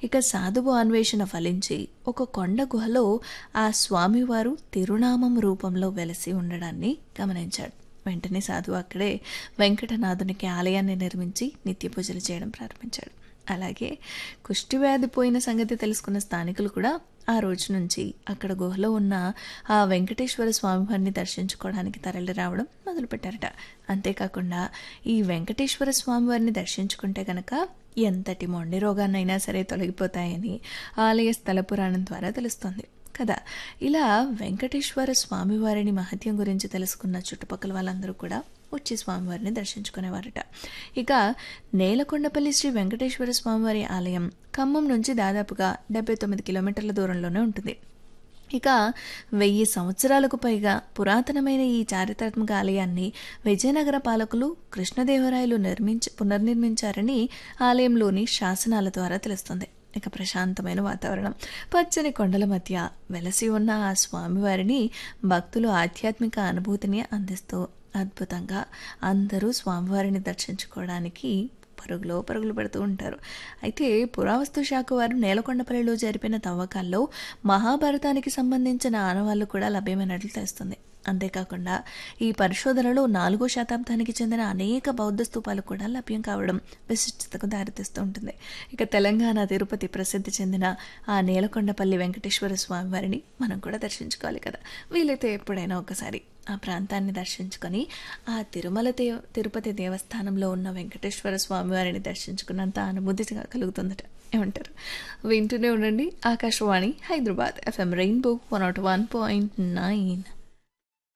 ఇక సాధువు అన్వేషణ ఫలించి ఒక కొండ గుహలో ఆ స్వామివారు తిరునామం రూపంలో వెలసి ఉండడాన్ని గమనించాడు వెంటనే సాధువు అక్కడే వెంకటనాథునికి ఆలయాన్ని నిర్మించి నిత్య పూజలు చేయడం ప్రారంభించాడు అలాగే కుష్టివ్యాధి పోయిన సంగతి తెలుసుకున్న స్థానికులు కూడా ఆ రోజు నుంచి అక్కడ గుహలో ఉన్న ఆ వెంకటేశ్వర స్వామివారిని దర్శించుకోవడానికి తరలి రావడం మొదలుపెట్టారట అంతేకాకుండా ఈ వెంకటేశ్వర స్వామివారిని దర్శించుకుంటే గనక ఎంతటి మొండి రోగాన్నైనా సరే తొలగిపోతాయని ఆలయ స్థల పురాణం ద్వారా తెలుస్తుంది కదా ఇలా వెంకటేశ్వర స్వామివారిని మహత్యం గురించి తెలుసుకున్న చుట్టుపక్కల వాళ్ళందరూ కూడా వచ్చి స్వామివారిని దర్శించుకునేవారట ఇక నేలకొండపల్లి శ్రీ వెంకటేశ్వర స్వామివారి ఆలయం ఖమ్మం నుంచి దాదాపుగా డెబ్బై తొమ్మిది కిలోమీటర్ల దూరంలోనే ఉంటుంది ఇక వెయ్యి సంవత్సరాలకు పైగా పురాతనమైన ఈ చారిత్రాత్మక ఆలయాన్ని విజయనగర పాలకులు కృష్ణదేవరాయలు నిర్మించి పునర్నిర్మించారని ఆలయంలోని శాసనాల ద్వారా తెలుస్తుంది ఇక ప్రశాంతమైన వాతావరణం పచ్చని కొండల మధ్య వెలసి ఉన్న ఆ స్వామివారిని భక్తులు ఆధ్యాత్మిక అనుభూతిని అందిస్తూ అద్భుతంగా అందరూ స్వామివారిని దర్శించుకోవడానికి పరుగులో పరుగులు పెడుతూ ఉంటారు అయితే పురావస్తు శాఖ వారు నేలకొండపల్లిలో జరిపిన తవ్వకాల్లో మహాభారతానికి సంబంధించిన ఆనవాళ్లు కూడా లభ్యమైనట్లు తెలుస్తుంది అంతేకాకుండా ఈ పరిశోధనలో నాలుగో శతాబ్దానికి చెందిన అనేక బౌద్ధ స్తూపాలు కూడా లభ్యం కావడం విశిష్టతకు దారితీస్తూ ఉంటుంది ఇక తెలంగాణ తిరుపతి ప్రసిద్ధి చెందిన ఆ నేలకొండపల్లి వెంకటేశ్వర స్వామి వారిని మనం కూడా దర్శించుకోవాలి కదా వీలైతే ఎప్పుడైనా ఒకసారి ఆ ప్రాంతాన్ని దర్శించుకొని ఆ తిరుమల దే తిరుపతి దేవస్థానంలో ఉన్న వెంకటేశ్వర స్వామి వారిని దర్శించుకున్నంత అనుభూతిగా కలుగుతుందట ఏమంటారు వింటూనే ఉండండి Akashvani Hyderabad FM rainbow one nought one point nine